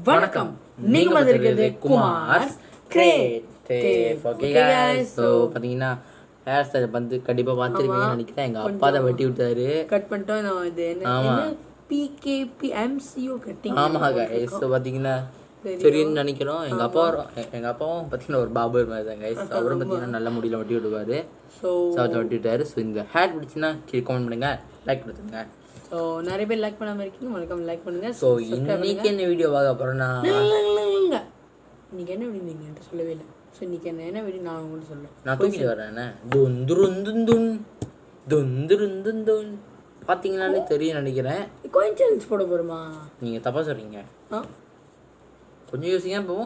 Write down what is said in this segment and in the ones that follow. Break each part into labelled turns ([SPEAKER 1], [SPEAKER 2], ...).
[SPEAKER 1] வணக்கம் நீங்க வந்திருக்கிறது குமார் கிரேட்
[SPEAKER 2] ஓகே ஸோ பார்த்தீங்கன்னா ஹேர் ஸ்டைல் வந்து கண்டிப்பாக பார்த்துருப்பீங்கன்னு நினைக்கிறேன் எங்கள் அப்பா தான் வெட்டி விட்டாரு
[SPEAKER 1] கட் பண்ணிட்டோம் நான் இது என்ன
[SPEAKER 2] ஆமா.
[SPEAKER 1] என்ன பிகேபி எம்சிஓ கட்டிங்
[SPEAKER 2] ஆமாங்க ஸோ பார்த்தீங்கன்னா தெரியும்னு நினைக்கிறோம் எங்கள் அப்பா எங்கள் அப்பாவும் பார்த்தீங்கன்னா ஒரு பாபர் மாதிரி தான் கைஸ் அவரும் பார்த்தீங்கன்னா நல்ல முடியல வெட்டி விடுவார்
[SPEAKER 1] ஸோ
[SPEAKER 2] சவுத்தை வெட்டி விட்டாரு ஸோ இந்த ஹேர் பிடிச்சுன்னா கீழே கமெண்ட் பண்ணுங்க லைக் கொடுத்துருங்க
[SPEAKER 1] ஸோ நிறைய பேர் லைக் பண்ணாம இருக்கீங்க வணக்கம் லைக் பண்ணுங்க
[SPEAKER 2] ஸோ இன்னைக்கு என்ன வீடியோ பார்க்க போகிறோன்னா
[SPEAKER 1] இல்லைங்க இன்னைக்கு என்ன வீடியோ நீங்க என்கிட்ட சொல்லவே இல்லை ஸோ இன்னைக்கு என்ன என்ன வீடியோ நான் உங்கள்கிட்ட சொல்லுவேன்
[SPEAKER 2] நான் தூக்கிட்டு வரேன் துந்துருந்துந்துன் துந்துருந்துந்துன் பார்த்தீங்கன்னாலே தெரியும் நினைக்கிறேன்
[SPEAKER 1] கோயின் சேலஞ்ச் போட போறோமா
[SPEAKER 2] நீங்கள் தப்பாக சொல்கிறீங்க
[SPEAKER 1] ஆ
[SPEAKER 2] கொஞ்சம் யோசிங்க போவோம்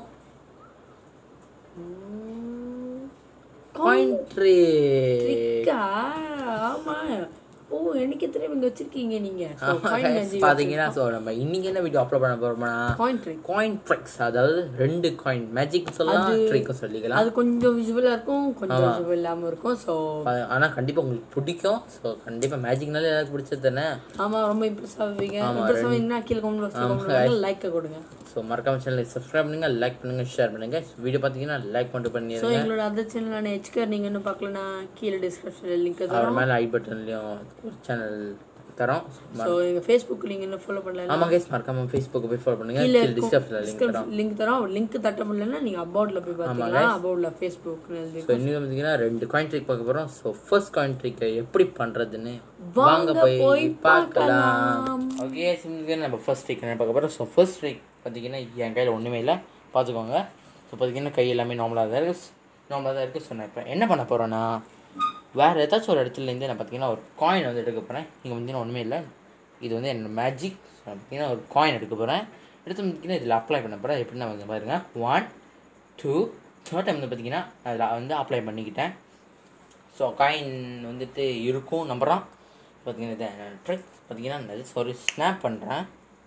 [SPEAKER 2] காயின் ட்ரே
[SPEAKER 1] ட்ரிக்கா ஆமா ஓ எனக்கு தெரியும் இங்க வச்சிருக்கீங்க நீங்க ஸோ காயின் மேஜிக்
[SPEAKER 2] பார்த்தீங்கன்னா ஸோ நம்ம இன்னைக்கு என்ன வீடியோ அப்லோட் பண்ண போகிறோம்னா
[SPEAKER 1] காயின் ட்ரிக்
[SPEAKER 2] காயின் ட்ரிக்ஸ் அதாவது ரெண்டு காயின் மேஜிக் சொல்லலாம் ட்ரிக்கும் சொல்லிக்கலாம்
[SPEAKER 1] அது கொஞ்சம் விசுவலா இருக்கும் கொஞ்சம் விசுவல் இல்லாம இருக்கும் ஸோ
[SPEAKER 2] ஆனால் கண்டிப்பாக உங்களுக்கு பிடிக்கும் ஸோ கண்டிப்பாக மேஜிக்னாலே எல்லாருக்கும் பிடிச்சது தானே
[SPEAKER 1] ஆமா ரொம்ப இம்ப்ரெஸ் ஆவீங்க இம்ப்ரெஸ் ஆவீங்கன்னா கீழே கமெண்ட் லைக் கொடுங்க
[SPEAKER 2] ஸோ மறக்காம சேனலை சப்ஸ்கிரைப் பண்ணுங்க லைக் பண்ணுங்க ஷேர் பண்ணுங்க வீடியோ பார்த்தீங்கன்னா லைக் பண்ணிட்டு
[SPEAKER 1] ஸோ
[SPEAKER 2] பண்ணிடுங்க
[SPEAKER 1] எங்களோட அதர் சேனலான ஹெச்கர் நீங்க இன்னும் பார்க்கலனா கீழே டிஸ்கிரிப்ஷனில் லிங்க் தரோம்
[SPEAKER 2] அவர் மேலே ஐ பட்டன்லையும் ஒரு சேனல் தரோம்
[SPEAKER 1] ஸோ எங்க ஃபேஸ்புக் நீங்க இன்னும் ஃபாலோ பண்ணல
[SPEAKER 2] ஆமாம் கைஸ் மறக்காம ஃபேஸ்புக்கை போய் ஃபாலோ பண்ணுங்க கீழே டிஸ்கிரிப்ஷனில் லிங்க் தரோம்
[SPEAKER 1] லிங்க் தரோம் லிங்க் தட்ட முடியலன்னா நீங்க அபவுட்ல போய் பார்த்தீங்கன்னா அபவுட்ல ஃபேஸ்புக்
[SPEAKER 2] ஸோ இன்னும் பார்த்தீங்கன்னா ரெண்டு காயின் ட்ரிக் பார்க்க போகிறோம் ஸோ ஃபர்ஸ்ட் காயின் ட்ரிக்கை எப்படி பண்ணுறதுன்னு வாங்க போய் பார்க்கலாம் ஓகே சிம்பிளுக்கு நம்ம ஃபர்ஸ்ட் ட்ரிக் என்ன பார்க்க போகிறோம் ஸோ ஃபர்ஸ்ட் ட்ரிக் பார்த்தீங்கன்னா என் கையில் ஒன்றுமே இல்லை பார்த்துக்கோங்க ஸோ பார்த்தீங்கன்னா கை எல்லாமே நார்மலாக தான் இருக்குது நார்மலாக தான் இருக்குது சொன்னேன் இப்போ என்ன பண்ண போகிறோன்னா வேறு ஏதாச்சும் ஒரு இடத்துலேருந்து நான் பார்த்தீங்கன்னா ஒரு காயின் வந்து எடுக்க போகிறேன் இங்கே பார்த்தீங்கன்னா ஒன்றுமே இல்லை இது வந்து என்னோட மேஜிக் பார்த்தீங்கன்னா ஒரு காயின் எடுக்க போகிறேன் எடுத்து பார்த்தீங்கன்னா இதில் அப்ளை பண்ண போகிறேன் எப்படின்னா வந்து பாருங்க ஒன் டூ தேர்ட் டைம் வந்து பார்த்தீங்கன்னா அதில் வந்து அப்ளை பண்ணிக்கிட்டேன் ஸோ காயின் வந்துட்டு இருக்கும் நம்புகிறோம் பார்த்தீங்கன்னா இது ட்ரிக் பார்த்தீங்கன்னா நான் சாரி ஸ்னாப் பண்ணுறேன்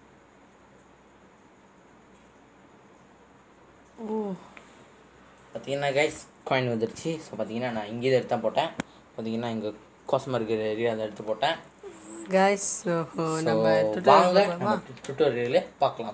[SPEAKER 1] ஓ
[SPEAKER 2] பார்த்தீங்கன்னா கைஸ் காயின் வந்துடுச்சு ஸோ பார்த்தீங்கன்னா நான் இங்கே எடுத்து தான் போட்டேன் பார்த்தீங்கன்னா இங்கே கோசமாக இருக்கிற ஏரியா அதை எடுத்து போட்டேன்
[SPEAKER 1] கைஸ் நம்ம
[SPEAKER 2] So, வாங்க நம்ம டுட்டோரியலே பார்க்கலாம்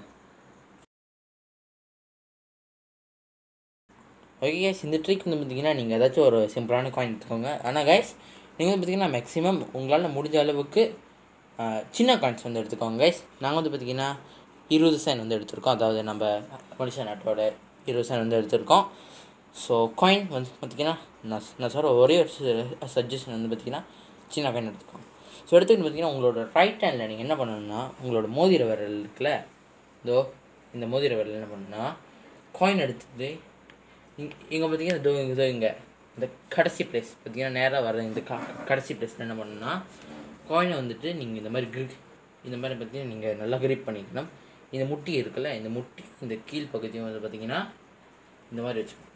[SPEAKER 2] ஓகே கைஸ் இந்த ட்ரிக் வந்து பார்த்தீங்கன்னா நீங்கள் ஏதாச்சும் ஒரு சிம்பிளான காயின் எடுத்துக்கோங்க ஆனால் கைஸ் நீங்கள் வந்து பார்த்தீங்கன்னா மேக்ஸிமம் உங்களால் முடிஞ்ச அளவுக்கு ஆஹ், சின்ன காயின்ஸ் வந்து எடுத்துக்கோங்க கைஸ் நாங்கள் வந்து பார்த்தீங்கன்னா இருபது சைன் வந்து எடுத்திருக்கோம் அதாவது நம்ம மனுஷன் நாட்டோட இருபது சைன் வந்து எடுத்திருக்கோம் ஸோ காயின் வந்து பார்த்தீங்கன்னா நான் நான் சொல்கிற ஒரே ஒரு சஜஷன் வந்து பார்த்தீங்கன்னா சின்ன காயின் எடுத்துக்கோங்க ஸோ எடுத்துக்கிட்டு பார்த்தீங்கன்னா உங்களோட ரைட் ஹேண்டில் நீங்கள் என்ன பண்ணணும்னா உங்களோட மோதிர விரல் இருக்குல்ல இதோ இந்த மோதிர விரல் என்ன பண்ணணும்னா காயின் எடுத்துட்டு இங் இங்கே பார்த்தீங்கன்னா இதோ இதோ இங்கே இந்த கடைசி பிளேஸ் பார்த்தீங்கன்னா நேராக வர இந்த க கடைசி பிளேஸில் என்ன பண்ணணும்னா காயினை வந்துட்டு நீங்கள் இந்த மாதிரி கிரிப் இந்த மாதிரி பார்த்தீங்கன்னா நீங்கள் நல்லா கிரிப் பண்ணிக்கணும் இந்த முட்டி இருக்குல்ல இந்த முட்டி இந்த கீழ் பகுதியும் வந்து பார்த்தீங்கன்னா இந்த மாதிரி வச்சுக்கணும்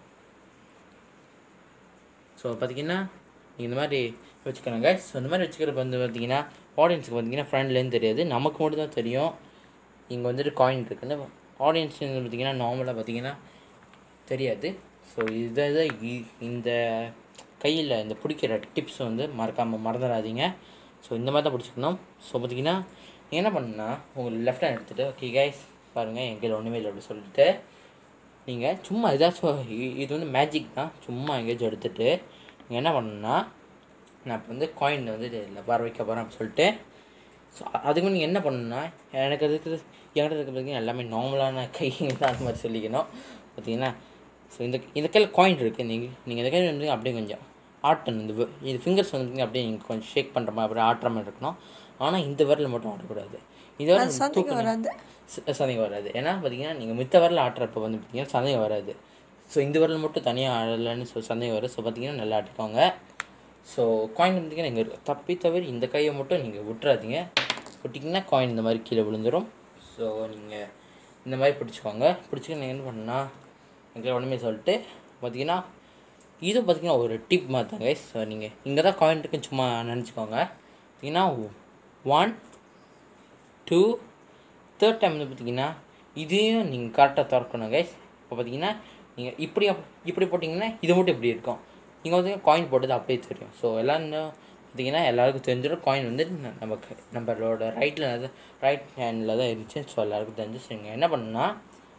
[SPEAKER 2] ஸோ பார்த்தீங்கன்னா நீங்கள் இந்த மாதிரி வச்சுக்கணுங்க ஸோ இந்த மாதிரி வச்சுக்கிறப்ப வந்து பார்த்தீங்கன்னா ஆடியன்ஸுக்கு பார்த்தீங்கன்னா ஃப்ரண்ட்லேருந்து தெரியாது நமக்கு மட்டும் தான் தெரியும் இங்கே வந்துட்டு காயின் இருக்குன்னு ஆடியன்ஸ் வந்து பார்த்தீங்கன்னா நார்மலாக பார்த்தீங்கன்னா தெரியாது ஸோ இதை இதை இ- இந்த கையில் இந்த பிடிக்கிற டிப்ஸ் வந்து மறக்காமல் மறந்துடாதீங்க ஸோ இந்த மாதிரி தான் பிடிச்சிக்கணும் ஸோ பார்த்தீங்கன்னா நீங்க என்ன பண்ணுன்னா உங்கள் லெஃப்ட் ஹேண்ட் எடுத்துகிட்டு ஓகே கைஸ் பாருங்கள் என் கையில் ஒன்றுமே இல்லை அப்படி சொல்லிட்டு நீங்கள் சும்மா ஏதாச்சும் இ- இது வந்து மேஜிக் தான் சும்மா எங்கேயாச்சும் எடுத்துகிட்டு நீங்கள் என்ன பண்ணணும்னா நான் இப்போ வந்து காயின் வந்து இதில் வர வைக்க போகிறேன் அப்படின்னு சொல்லிட்டு ஸோ அதுக்கு நீங்கள் என்ன பண்ணணும்னா எனக்கு அதுக்கு என்கிட்ட இருக்க பார்த்தீங்கன்னா எல்லாமே நார்மலான கைங்க தான் அந்த மாதிரி சொல்லிக்கணும் பார்த்தீங்கன்னா ஸோ இந்த இந்த கையில் காயின் இருக்குது நீங்கள் நீங்கள் இந்த கையில் வந்து அப்படியே கொஞ்சம் ஆட்டணும் இந்த வி- இது ஃபிங்கர்ஸ் வந்து அப்படியே நீங்கள் கொஞ்சம் ஷேக் பண்ணுற மாதிரி அப்படியே ஆட்டுற மாதிரி இருக்கணும் ஆனால் இந்த விரல் மட்டும் ஆட்டக்கூடாது இந்த விரல் தூக்கணும் ச- சந்தேகம் வராது ஏன்னா பார்த்தீங்கன்னா நீங்கள் மித்த வரல ஆட்டுறப்ப வந்து பார்த்தீங்கன்னா சந்தேகம் வராது ஸோ இந்த வரல மட்டும் தனியாக ஆடலைன்னு சொ சந்தேகம் வரும் ஸோ பார்த்தீங்கன்னா நல்லா ஆட்டிக்கோங்க ஸோ காயின் பார்த்தீங்கன்னா நீங்கள் தப்பி தவிர இந்த கையை மட்டும் நீங்கள் விட்டுறாதீங்க விட்டிங்கன்னா காயின் இந்த மாதிரி கீழே விழுந்துடும் ஸோ நீங்கள் இந்த மாதிரி பிடிச்சிக்கோங்க பிடிச்சிக்க நீங்கள் என்ன பண்ணணும்னா எங்களை ஒன்றுமே சொல்லிட்டு பார்த்தீங்கன்னா இது பார்த்தீங்கன்னா ஒரு டிப் மாதிரி தான் கைஸ் ஸோ நீங்கள் இங்கே தான் காயின் இருக்குன்னு சும்மா நினச்சிக்கோங்க பார்த்தீங்கன்னா ஒன் டூ தேர்ட் டைம் வந்து பார்த்தீங்கன்னா இதையும் நீங்கள் கரெக்டாக திறக்கணும் கைஸ் இப்போ பார்த்தீங்கன்னா நீங்கள் இப்படி அப்- இப்படி போட்டிங்கன்னா இது மட்டும் இப்படி இருக்கும் நீங்கள் வந்து காயின் போட்டது அப்படியே தெரியும் ஸோ எல்லாம் இன்னும் பார்த்தீங்கன்னா எல்லாருக்கும் தெரிஞ்சிடும் காயின் வந்து ந- நமக்கு நம்மளோட ரைட்டில் ரைட் ஹேண்டில் தான் இருந்துச்சு ஸோ எல்லாருக்கும் தெரிஞ்சு ஸோ நீங்கள் என்ன பண்ணுன்னா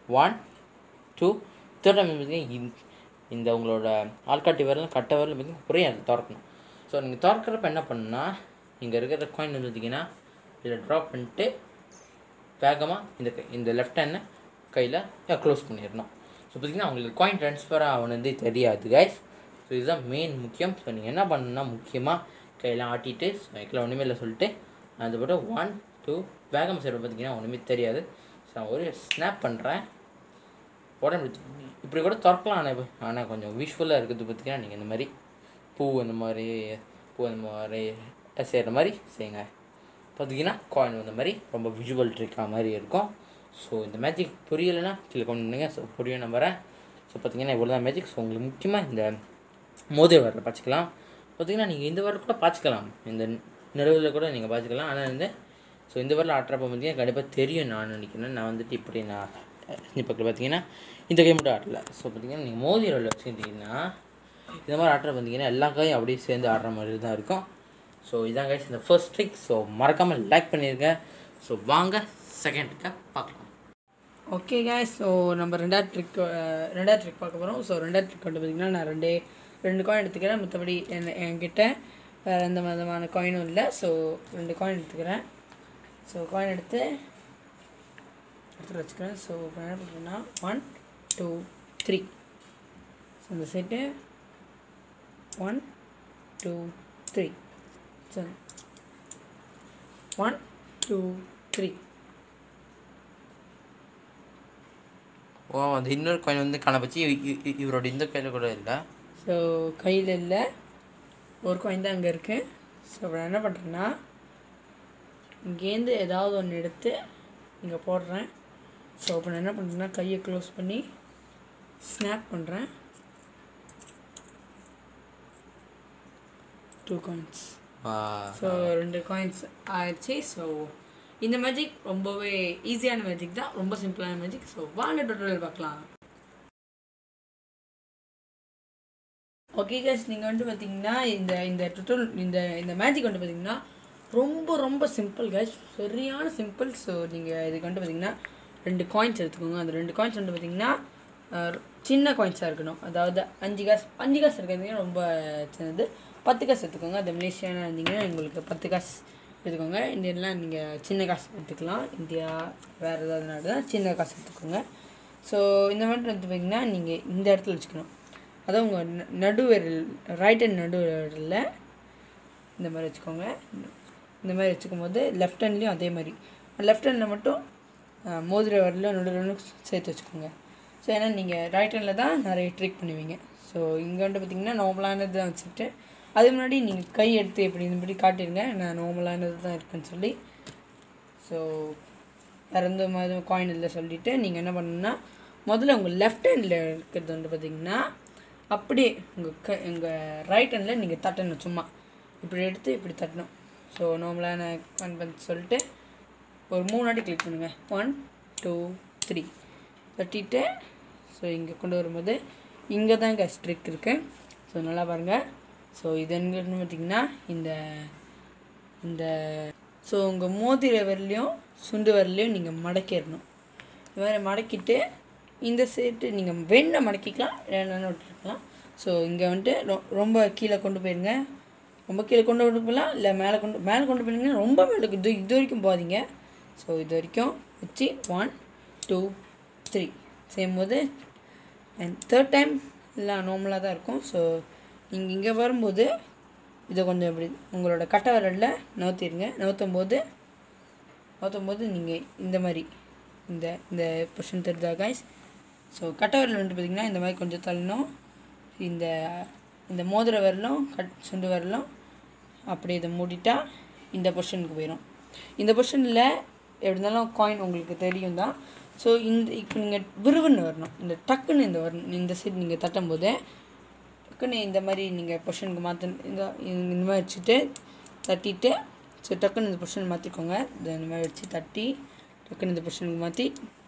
[SPEAKER 2] ஒன் டூ தேர்ட் டைம் பார்த்தீங்கன்னா இந்த உங்களோட ஆள்காட்டி விரலும் கட்டை விரலும் பார்த்தீங்கன்னா புரியாது திறக்கணும் ஸோ நீங்கள் திறக்கிறப்ப என்ன பண்ணுன்னா இங்கே இருக்கிற காயின் வந்து பார்த்தீங்கன்னா இதில் ட்ராப் பண்ணிட்டு வேகமாக இந்த கை இந்த லெஃப்ட் ஹேண்டை கையில் க்ளோஸ் பண்ணிடணும் ஸோ பார்த்தீங்கன்னா உங்களுக்கு காயின் ட்ரான்ஸ்ஃபர் ஆகுனது தெரியாது கைஸ் ஸோ இதுதான் மெயின் முக்கியம் ஸோ நீங்கள் என்ன பண்ணணும்னா முக்கியமாக கையில் ஆட்டிட்டு சைக்கிளில் ஒன்றுமே இல்லை சொல்லிட்டு அது போட்டு ஒன் டூ வேகம் சைடு பார்த்தீங்கன்னா ஒன்றுமே தெரியாது ஸோ நான் ஒரு ஸ்னாப் பண்ணுறேன் உடனே இப்படி இப்படி கூட திறக்கலாம் ஆனால் ஆனால் கொஞ்சம் விஷுவலாக இருக்கிறது பார்த்தீங்கன்னா நீங்கள் இந்த மாதிரி பூ அந்த மாதிரி பூ அந்த மாதிரி செய்கிற மாதிரி செய்யுங்க பார்த்தீங்கன்னா காயின் வந்த மாதிரி ரொம்ப விஷுவல் ட்ரிக்காக மாதிரி இருக்கும் ஸோ இந்த மேஜிக் புரியலைன்னா கீழே கொண்டு பண்ணுங்க ஸோ புரியும் நம்புறேன் ஸோ பார்த்தீங்கன்னா இவ்வளோ தான் மேஜிக் ஸோ உங்களுக்கு முக்கியமாக இந்த மோதிர வரல பார்த்துக்கலாம் பார்த்தீங்கன்னா நீங்கள் இந்த வரல கூட பார்த்துக்கலாம் இந்த நடுவில் கூட நீங்கள் பார்த்துக்கலாம் ஆனால் வந்து ஸோ இந்த வரல ஆட்டுறப்ப பார்த்தீங்கன்னா கண்டிப்பாக தெரியும் நான் நினைக்கிறேன் நான் வந்துட்டு இப்படி நான் இந்த பக்கத்தில் பார்த்தீங்கன்னா இந்த கை மட்டும் ஆடல ஸோ பார்த்தீங்கன்னா நீங்கள் மோதி வரல வச்சுக்கிட்டிங்கன்னா இந்த மாதிரி ஆட்டுற பார்த்தீங்கன்னா எல்லா கையும் அப்படியே சேர்ந்து ஆடுற மாதிரி தான் இருக்கும் ஸோ இதான் கைஸ் இந்த ஃபர்ஸ்ட் ட்ரிக் ஸோ மறக்காமல் லைக் பண்ணியிருக்கேன் ஸோ வாங்க செகண்ட் ட்ரிக்கை பார்க்கலாம்
[SPEAKER 1] ஓகே guys ஸோ நம்ம ரெண்டாவது ட்ரிக் ரெண்டாவது ட்ரிக் பார்க்க போகிறோம் ஸோ ரெண்டாவது ட்ரிக் வந்து பார்த்திங்கன்னா நான் ரெண்டே ரெண்டு காயின் எடுத்துக்கிறேன் மற்றபடி என் என்கிட்ட வேறு எந்த விதமான காயினும் இல்லை ஸோ ரெண்டு காயின் எடுத்துக்கிறேன் ஸோ காயின் எடுத்து எடுத்து வச்சுக்கிறேன் ஸோ இப்போ என்ன பண்ணுறேன்னா ஒன் டூ த்ரீ ஸோ இந்த set one two three so one two three
[SPEAKER 2] oh அந்த இன்னொரு காயின் வந்து காணப்பச்சு இவரோட இந்த கையில் கூட இல்லை
[SPEAKER 1] ஸோ கையில் இல்லை ஒரு காயின் தான் அங்கே இருக்குது ஸோ நான் என்ன பண்ணுறேன்னா இங்கேருந்து ஏதாவது ஒன்று எடுத்து இங்கே போடுறேன் ஸோ இப்போ நான் என்ன பண்ணுறேன்னா கையை க்ளோஸ் பண்ணி ஸ்னாப் பண்ணுறேன் டூ காயின்ஸ் ஸோ ரெண்டு காயின்ஸ் ஆயிடுச்சு ஸோ இந்த மேஜிக் ரொம்பவே ஈஸியான மேஜிக் தான் ரொம்ப சிம்பிளான மேஜிக் ஸோ வாங்க டோட்டல் பார்க்கலாம் ஓகே கேஸ் நீங்கள் வந்து பார்த்தீங்கன்னா இந்த இந்த டுட்டோல் இந்த இந்த மேஜிக் வந்து பார்த்தீங்கன்னா ரொம்ப ரொம்ப சிம்பிள் கேஸ் சரியான சிம்பிள் ஸோ நீங்கள் இதுக்கு வந்து பார்த்தீங்கன்னா ரெண்டு காயின்ஸ் எடுத்துக்கோங்க அந்த ரெண்டு காயின்ஸ் வந்து பார்த்தீங்கன்னா அஹ், சின்ன காயின்ஸாக இருக்கணும் அதாவது அஞ்சு காசு அஞ்சு காசு இருக்கிறது ரொம்ப சின்னது பத்து காசு எடுத்துக்கோங்க அது மலேசியானா இருந்தீங்கன்னா உங்களுக்கு பத்து காசு எடுத்துக்கோங்க இந்தியன்லாம் நீங்கள் சின்ன காசு எடுத்துக்கலாம் இந்தியா வேறு ஏதாவது நாடு தான் சின்ன காசு எடுத்துக்கோங்க ஸோ இந்த மாதிரி வந்து பார்த்தீங்கன்னா நீங்கள் இந்த இடத்துல வச்சுக்கணும் அதான் உங்கள் நடுவிரல் ரைட் ஹேண்ட் நடுவிரலில் இந்த மாதிரி வச்சுக்கோங்க இந்த மாதிரி வச்சுக்கும் போது லெஃப்ட் ஹேண்ட்லேயும் அதே மாதிரி லெஃப்ட் ஹேண்டில் மட்டும் அஹ், மோதிர வரல நடுவிரலும் சேர்த்து வச்சுக்கோங்க ஸோ ஏன்னா நீங்கள் ரைட் ஹேண்டில் தான் நிறைய ட்ரிக் பண்ணுவீங்க ஸோ இங்கே வந்து பார்த்தீங்கன்னா நார்மலானது தான் வச்சுட்டு அதுக்கு முன்னாடி நீங்கள் கை எடுத்து எப்படி இப்படி காட்டிடுங்க நான் நார்மலானது தான் இருக்குன்னு சொல்லி ஸோ வேறு எந்த மாதிரி காயின் இல்லை சொல்லிவிட்டு நீங்கள் என்ன பண்ணணும்னா முதல்ல உங்கள் லெஃப்ட் ஹேண்டில் இருக்கிறது வந்து பார்த்தீங்கன்னா அப்படியே உங்கள் க உங்கள் ரைட் ஹேண்டில் நீங்கள் தட்டணும் சும்மா இப்படி எடுத்து இப்படி தட்டணும் ஸோ நார்மலான காயின் பண்ணி சொல்லிட்டு ஒரு மூணு வாட்டி கிளிக் பண்ணுங்கள் ஒன் டூ த்ரீ தட்டிட்டு ஸோ இங்கே கொண்டு வரும்போது இங்கே தான் கேஸ் ட்ரிக் இருக்குது ஸோ நல்லா பாருங்கள் ஸோ இது என்னன்னு பார்த்தீங்கன்னா இந்த இந்த ஸோ உங்கள் மோதிர விரலையும் சுண்டு விரலையும் நீங்கள் மடக்கிடணும் இந்த மாதிரி மடக்கிட்டு இந்த சைட்டு நீங்கள் வேணா மடக்கிக்கலாம் வேணான்னு விட்டுருக்கலாம் ஸோ இங்கே வந்துட்டு ரொ- ரொம்ப கீழே கொண்டு போயிருங்க ரொம்ப கீழே கொண்டு கொண்டு போகலாம் இல்லை மேலே கொண்டு மேலே கொண்டு போயிருங்க ரொம்ப மேலே இது இது வரைக்கும் போகாதீங்க ஸோ இது வரைக்கும் வச்சு ஒன் டூ த்ரீ செய்யும்போது அண்ட் தேர்ட் டைம் எல்லாம் நார்மலாக தான் இருக்கும் ஸோ நீங்கள் இங்கே வரும்போது இதை கொஞ்சம் இப்படி உங்களோட கட்டை விரலில் நவுத்திடுங்க நவுத்தும் போது நவுத்தும் போது நீங்கள் இந்த மாதிரி இந்த இந்த பொஷன் தெரிஞ்சா காய்ஸ் ஸோ கட்டை விரல் வந்து பார்த்திங்கன்னா இந்த மாதிரி கொஞ்சம் தள்ளணும் இந்த இந்த மோதிர விரலும் கட் சுண்டு விரலும் அப்படியே இதை மூடிட்டா இந்த பொஷனுக்கு போயிடும் இந்த பொஷனில் எப்படி இருந்தாலும் காயின் உங்களுக்கு தெரியும் தான் ஸோ இந்த இப்போ நீங்கள் விறுவின்னு வரணும் இந்த டக்குன்னு இந்த வரணும் இந்த சைடு நீங்கள் தட்டும் போது டக்குன்னு இந்த மாதிரி நீங்கள் பொஷனுக்கு மாற்ற இந்த இந்த மாதிரி வச்சுட்டு தட்டிட்டு ஸோ டக்குன்னு இந்த பொஷன் மாற்றிக்கோங்க இந்த மாதிரி வச்சு தட்டி டக்குன்னு இந்த பொஷனுக்கு மாற்றி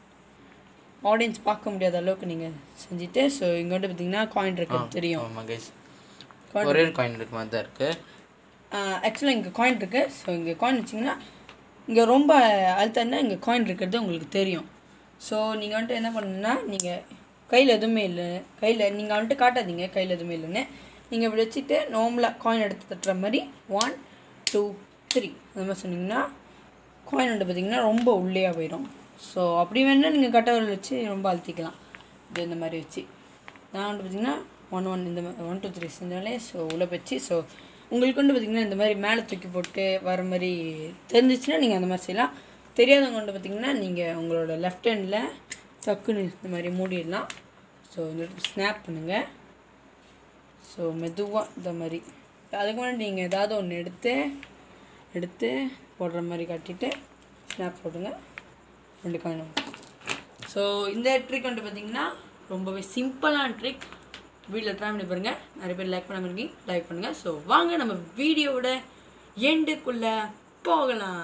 [SPEAKER 1] ஆடியன்ஸ் பார்க்க முடியாத அளவுக்கு நீங்கள் செஞ்சுட்டு ஸோ இங்கே வந்து பார்த்தீங்கன்னா காயின் இருக்கிறது தெரியும்
[SPEAKER 2] ஆமாம் கைஸ் ஒரே ஒரு காயின் இருக்க மாதிரி தான் இருக்குது
[SPEAKER 1] ஆக்சுவலாக இங்கே காயின் இருக்குது ஸோ இங்கே காயின் வச்சிங்கன்னா இங்கே ரொம்ப அழுத்தம்னா இங்கே காயின் இருக்கிறது உங்களுக்கு தெரியும் ஸோ நீங்கள் வந்துட்டு என்ன பண்ணணும்னா நீங்கள் கையில் எதுவுமே இல்லை கையில் நீங்கள் வந்துட்டு காட்டாதீங்க கையில் எதுவுமே இல்லைன்னு நீங்கள் இப்படி வச்சுட்டு நார்மலாக காயின் எடுத்து தட்டுற மாதிரி ஒன் டூ த்ரீ அந்த மாதிரி சொன்னீங்கன்னா காயின் வந்து பார்த்தீங்கன்னா ரொம்ப உள்ளேயா போயிடும் ஸோ அப்படி வேணால் நீங்கள் கட்டவரில் வச்சு ரொம்ப அழுத்திக்கலாம் இது இந்த மாதிரி வச்சு நான் வந்து பார்த்தீங்கன்னா ஒன் ஒன் இந்த ஒன் டூ த்ரீ செஞ்சாலே ஸோ உள்ள வச்சு ஸோ உங்களுக்கு வந்து பார்த்தீங்கன்னா இந்த மாதிரி மேலே தூக்கி போட்டு வர மாதிரி தெரிஞ்சிச்சுன்னா நீங்கள் அந்த மாதிரி செய்யலாம் தெரியாதவங்க வந்து பார்த்தீங்கன்னா நீங்கள் உங்களோட லெஃப்ட் ஹேண்டில் டக்குன்னு இந்த மாதிரி மூடிடலாம் ஸோ இந்த ஸ்னாப் பண்ணுங்கள் ஸோ மெதுவாக இந்த மாதிரி அதுக்கு முன்னாடி நீங்கள் ஏதாவது ஒன்று எடுத்து எடுத்து போடுற மாதிரி காட்டிட்டு ஸ்னாப் போடுங்க ரெண்டு காயினும் ஸோ இந்த ட்ரிக் வந்துட்டு பார்த்தீங்கன்னா ரொம்பவே சிம்பிளான ட்ரிக் வீட்டில் ட்ரை பண்ணி பாருங்கள் நிறைய பேர் லைக் பண்ணாமல் இருக்கீங்க லைக் பண்ணுங்கள் ஸோ வாங்க நம்ம வீடியோவோட எண்டுக்குள்ளே போகலாம்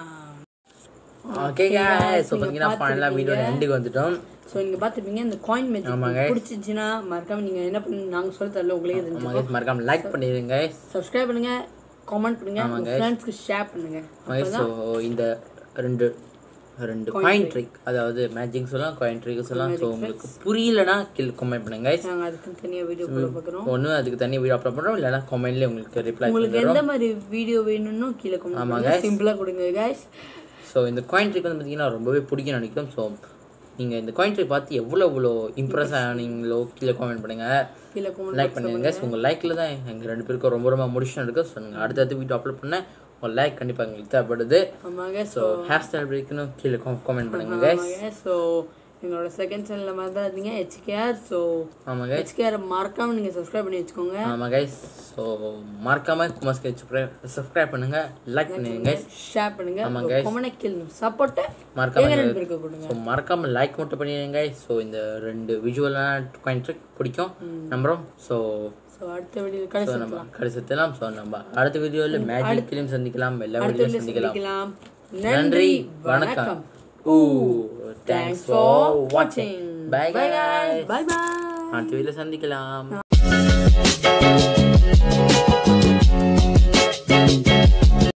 [SPEAKER 2] ஓகே ஸோ பார்த்தீங்கன்னா ஃபைனலாக வீடியோட எண்டுக்கு வந்துட்டோம்
[SPEAKER 1] ஸோ நீங்கள் பார்த்துருப்பீங்க இந்த காயின் மேஜிக் பிடிச்சிச்சுன்னா மறக்காம நீங்கள் என்ன பண்ணி நாங்கள் சொல்ல தரல உங்களே தெரிஞ்சு
[SPEAKER 2] ஆமாம் guys, மறக்காம லைக் பண்ணிடுங்க
[SPEAKER 1] சப்ஸ்கிரைப் பண்ணுங்க கமெண்ட் பண்ணுங்க உங்க ஃப்ரெண்ட்ஸ்க்கு ஷேர் பண்ணுங்க
[SPEAKER 2] ஸோ இந்த ரெண்டு ரெண்டு காயின் ட்ரிக் அதாவது மேஜிக் சொல்லலாம் காயின் ட்ரிக் சொல்லலாம் ஸோ உங்களுக்கு புரியலனா கீழே கமெண்ட் பண்ணுங்க guys.
[SPEAKER 1] நாங்கள் அதுக்கு தனியாக வீடியோ போட பார்க்குறோம்
[SPEAKER 2] ஒன்று அதுக்கு தனி வீடியோ அப்லோட் பண்ணுறோம் இல்லைனா கமெண்ட்லேயே உங்களுக்கு ரிப்ளை
[SPEAKER 1] உங்களுக்கு எந்த மாதிரி வீடியோ வேணும்னு கீழே கமெண்ட் பண்ணுங்க சிம்பிளாக கொடுங்க guys
[SPEAKER 2] ஸோ இந்த காயின் ட்ரிக் வந்து பார்த்தீங்கன்னா ரொம்பவே பிடிக்கும் நினைக்கிறோம் ஸோ நீங்கள் இந்த காயின் ட்ரிக் பார்த்து எவ்வளோ எவ்வளோ இம்ப்ரெஸ் ஆனீங்களோ கீழே கமெண்ட் பண்ணுங்கள்
[SPEAKER 1] கீழே கமெண்ட்
[SPEAKER 2] லைக் பண்ணுங்க உங்கள் லைக்கில் தான் எங்கள் ரெண்டு பேருக்கும் ரொம்ப ரொம்ப முடிச்சு இருக்கு ஸோ நீங்கள் அடுத்தடுத்து வீடியோ அப்லோட் பண்ண உங்கள் லைக் கண்டிப்பாக எங்களுக்கு தேவைப்படுது
[SPEAKER 1] ஆமாங்க
[SPEAKER 2] ஸோ ஹேர் ஸ்டைல் பிடிக்கணும் கீழே கமெண்ட் பண்ணுங்க guys.
[SPEAKER 1] ஆமாங்க ஸோ எங்களோட செகண்ட் சேனலில் மறந்துடாதீங்க ஹெச்கேஆர் ஸோ
[SPEAKER 2] ஆமாங்க
[SPEAKER 1] ஹெச்கேஆர் மறக்காம நீங்கள் சப்ஸ்கிரைப் பண்ணி வச்சுக்கோங்க
[SPEAKER 2] ஆமாம் கைஸ் ஸோ மறக்காமல் குமாஸ்க்கு சப்ஸ்கிரைப் பண்ணுங்க லைக் பண்ணுங்க guys.
[SPEAKER 1] ஷேர் பண்ணுங்க
[SPEAKER 2] ஆமாங்க
[SPEAKER 1] கமெண்ட் கீழே சப்போர்ட்டை
[SPEAKER 2] மறக்காம
[SPEAKER 1] எங்கள் ரெண்டு பேருக்கு கொடுங்க
[SPEAKER 2] ஸோ மறக்காமல் லைக் மட்டும் பண்ணிடுங்க ஸோ இந்த ரெண்டு விஜுவலான காயின் ட்ரிக் பிடிக்கும் நம்புறோம் ஸோ
[SPEAKER 1] ஸோ அடுத்த வீடியோ கடைசி
[SPEAKER 2] நம்ம கடைசித்தலாம் ஸோ நம்ம அடுத்த வீடியோவில் மேஜிக்லையும் சந்திக்கலாம் எல்லா வீடியோலையும் சந்திக்கலாம்
[SPEAKER 1] சந்திக்கலாம்
[SPEAKER 2] நன்றி வணக்கம் ஊ தேங்க்ஸ் ஃபார் வாட்சிங் bye
[SPEAKER 1] bye
[SPEAKER 2] guys
[SPEAKER 1] bye bye
[SPEAKER 2] அடுத்த வீடியோவில் சந்திக்கலாம்